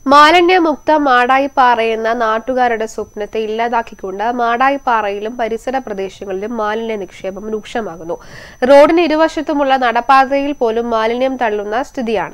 മാലിന്യമുക്ത മാടായിപ്പാറ എന്ന നാട്ടുകാരുടെ സ്വപ്നത്തെ ഇല്ലാതാക്കിക്കൊണ്ട് മാടായിപ്പാറയിലും പരിസര പ്രദേശങ്ങളിലും മാലിന്യ നിക്ഷേപം രൂക്ഷമാകുന്നു റോഡിന് ഇരുവശത്തുമുള്ള നടപ്പാതയിൽ പോലും മാലിന്യം തള്ളുന്ന സ്ഥിതിയാണ്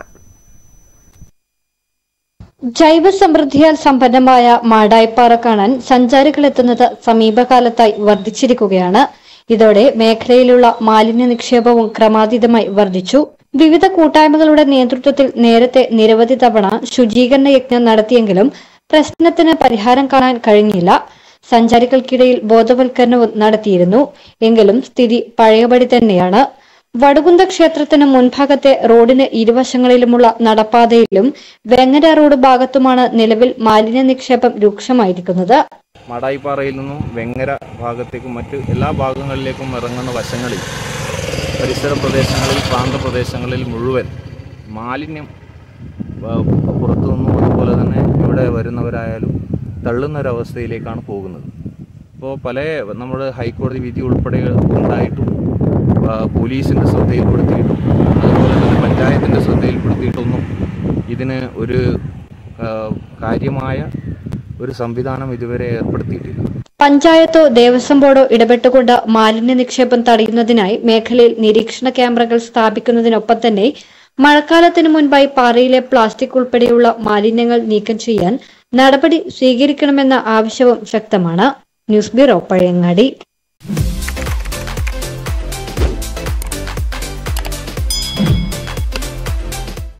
ജൈവ സമൃദ്ധിയാൽ സമ്പന്നമായ മാടായിപ്പാറ കാണാൻ സഞ്ചാരികൾ എത്തുന്നത് സമീപകാലത്തായി വർദ്ധിച്ചിരിക്കുകയാണ് ഇതോടെ മേഖലയിലുള്ള മാലിന്യ നിക്ഷേപവും ക്രമാതീതമായി വർദ്ധിച്ചു വിവിധ കൂട്ടായ്മകളുടെ നേതൃത്വത്തിൽ നേരത്തെ നിരവധി തവണ ശുചീകരണ യജ്ഞം നടത്തിയെങ്കിലും പ്രശ്നത്തിന് പരിഹാരം കാണാൻ കഴിഞ്ഞില്ല സഞ്ചാരികൾക്കിടയിൽ ബോധവൽക്കരണവും നടത്തിയിരുന്നു എങ്കിലും സ്ഥിതി പഴയപടി തന്നെയാണ് വടുകുന്ത ക്ഷേത്രത്തിന് മുൻഭാഗത്തെ റോഡിന് ഇരുവശങ്ങളിലുമുള്ള നടപ്പാതയിലും വെങ്ങര റോഡ് ഭാഗത്തുമാണ് നിലവിൽ മാലിന്യ നിക്ഷേപം രൂക്ഷമായിരിക്കുന്നത് മാടായിപ്പാറയിൽ നിന്നും വെങ്ങര ഭാഗത്തേക്കും മറ്റ് എല്ലാ ഭാഗങ്ങളിലേക്കും ഇറങ്ങുന്ന വശങ്ങളിൽ പരിസര പ്രദേശങ്ങളിൽ പ്രാന്തപ്രദേശങ്ങളിൽ മുഴുവൻ മാലിന്യം ആ, പുറത്തു നിന്നും അതുപോലെ തന്നെ ഇവിടെ വരുന്നവരായാലും തള്ളുന്ന ഒരവസ്ഥയിലേക്കാണ് പോകുന്നത് ഇപ്പോൾ പല നമ്മുടെ ഹൈക്കോടതി വിധി ഉൾപ്പെടെ ഉണ്ടായിട്ടും ആ, പോലീസിൻ്റെ ശ്രദ്ധയിൽപ്പെടുത്തിയിട്ടും അതുപോലെ തന്നെ പഞ്ചായത്തിൻ്റെ ശ്രദ്ധയിൽപ്പെടുത്തിയിട്ടൊന്നും ഇതിന് ഒരു ആ, കാര്യമായ ഒരു സംവിധാനം ഇതുവരെ ഏർപ്പെടുത്തിയിട്ടില്ല പഞ്ചായത്തോ ദേവസ്വം ബോർഡോ ഇടപെട്ടുകൊണ്ട് മാലിന്യ നിക്ഷേപം തടയുന്നതിനായി മേഖലയിൽ നിരീക്ഷണ ക്യാമറകൾ സ്ഥാപിക്കുന്നതിനൊപ്പം തന്നെ മഴക്കാലത്തിനു മുൻപായി പാറയിലെ പ്ലാസ്റ്റിക് ഉൾപ്പെടെയുള്ള മാലിന്യങ്ങൾ നീക്കം ചെയ്യാൻ നടപടി സ്വീകരിക്കണമെന്ന ആവശ്യവും ശക്തമാണ് ന്യൂസ് ബ്യൂറോ പഴയങ്ങാടി